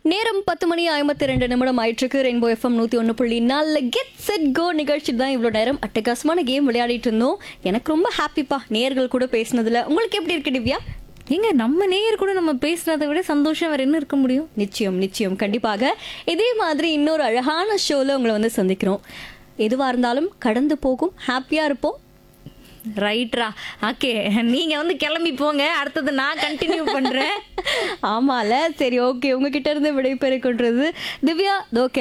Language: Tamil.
நேரம் பத்து மணி ஐம்பத்தி ரெண்டு நிமிடம் ஆயிட்டிருக்கு ரெயின்போ எஃப்எம் நூற்றி ஒன்று புள்ளி நாலு கெட் செட் கோ நிகழ்ச்சி தான் இவ்வளோ நேரம் அட்டகாசமான கேம் விளையாடிட்டு இருந்தோம் எனக்கு ரொம்ப ஹாப்பிப்பா நேர்கள் கூட பேசினதுல உங்களுக்கு எப்படி இருக்கு திவ்யா ஏங்க நம்ம நேயர் கூட நம்ம பேசுனதை விட சந்தோஷம் வேற என்ன இருக்க முடியும் நிச்சயம் நிச்சயம் கண்டிப்பாக இதே மாதிரி இன்னொரு அழகான ஷோவில் உங்களை வந்து சந்திக்கிறோம் எதுவாக இருந்தாலும் கடந்து போகும் ஹாப்பியாக இருப்போம் ரைட்ரா ஓகே நீங்க வந்து கிளம்பி போங்க அடுத்தது நான் கண்டினியூ பண்றேன் ஆமால சரி ஓகே உங்ககிட்ட இருந்து விடைபெற கொண்டது திவ்யா ஓகே